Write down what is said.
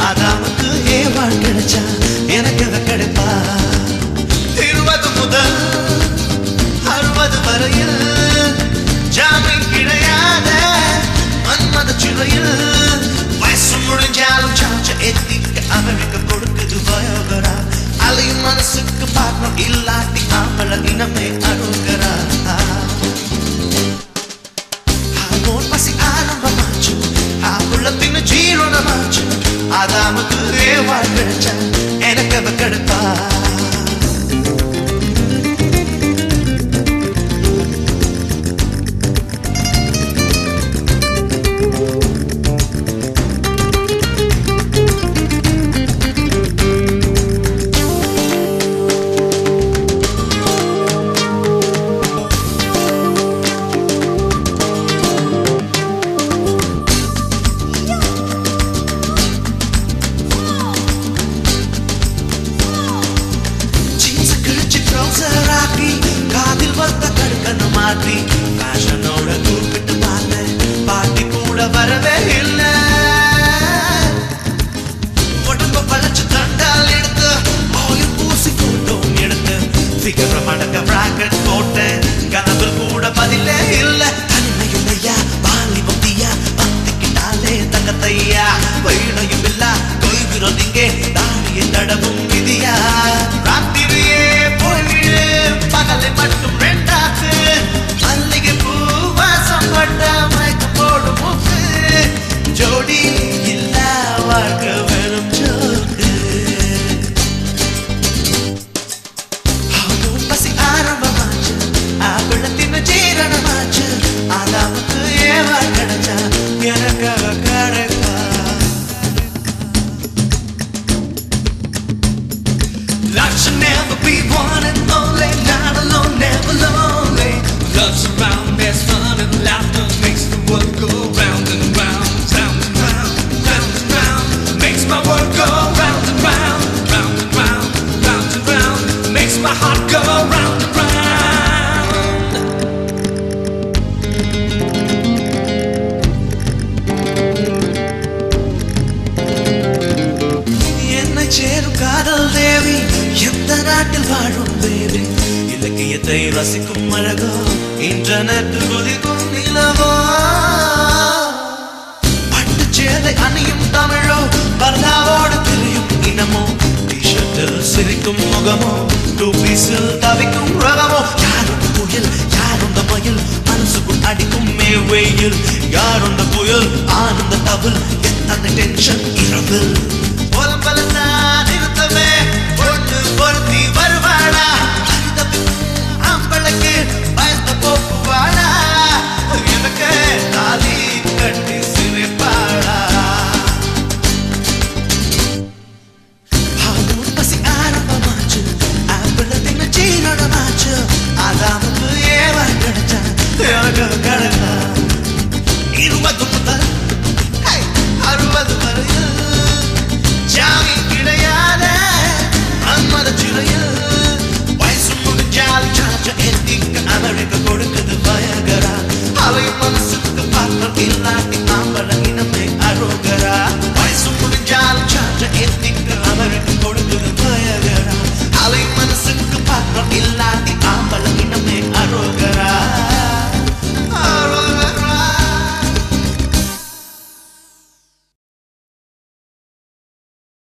அதாமுக்கு ஏவாள் கிடைச்சா எனக்கு அவ கிடைப்பா இருபது முதல் அறுபது வரையில் ஜாமீன் கிடையாத மன்மத சிறையில் வயசு முடிஞ்சாலும் சார்ஜ எத்திக்க அவனுக்கு கொடுக்குது வயோகரா அலையும் மனசுக்கு பார்க்கணும் இல்லாட்டி ஆம்பள இனமே அருகரா ஹார்மோன் பசி ஆரம்பமாச்சு ஆம்புள்ளத்தின் ஜீரணமாச்சு அதாமுக்கு ஏவாள் கிடைச்சா எனக்கு அவ கிடைப்பா ஜீன்ஸ் கிழிச்சு ட்ரௌசர் ஆக்கி காதில் வந்த கடுக்கன்னு மாற்றி ஃபேஷனோட கூப்பிட்டு பார்த்தேன் பாட்டி கூட வரவே இல்லை உடம்ப பழச்சு தண்டால் எடுத்து ஆயில் பூசி போட்டோ எடுத்து ஃபிகர மடக்க பிராக்கெட் போட்டேன் கனவில் கூட பதிலே இல்லை தனிமையும் ஐயா வாலி பக்தியா பத்திக்கிட்டாலே தங்கத்தையா வீணையும் இல்ல கொய்கிறோம் இங்கே தாடியை தடவும் விதியா ராத்திரியே போய்விடு பகலை மட்டும் ரெண்டாக்கு மல்லிகை பூ வாசம் பட்ட மயக்கம் போடும் மூக்கு ஜோடி இல்ல வாழ்க்கை வெறும் ஜோக்கு ஹார்மோன் பசி ஆரம்பமாச்சு ஆப்பிளத்தின் ஜீரணமாச்சு அதாமுக்கு ஏவா கிடைச்சா எனக்கு அவ கிடைப்பா Love should never be one and only, not alone, never lonely. Love's around, there's fun and laughter makes the world go round and round, round and round, round and round. Makes my world go round and round, round and round, round and round. Makes my heart go round and round. என்னை சேரும் காதல் தேவி எந்த நாட்டில் வாழும் தேவி இலக்கியத்தை ரசிக்கும் அழகோ இன்டர்நெட்டில் குதிக்கும் நிலவோ பட்டு சேலை அணியும் தமிழோ பர்தாவோடு திரியும் இனமோ டிஷர்ட்டில் சிரிக்கும் முகமோ டூ பீஸில் தவிக்கும் ரகமோ யாரும் புயல் யாரும் மயில் மனசுக்குள் அடிக்கும் மேவெயில் யாருந்த புயல் ஆனந்த தவில் எத்தனை டென்ஷன் இரவில்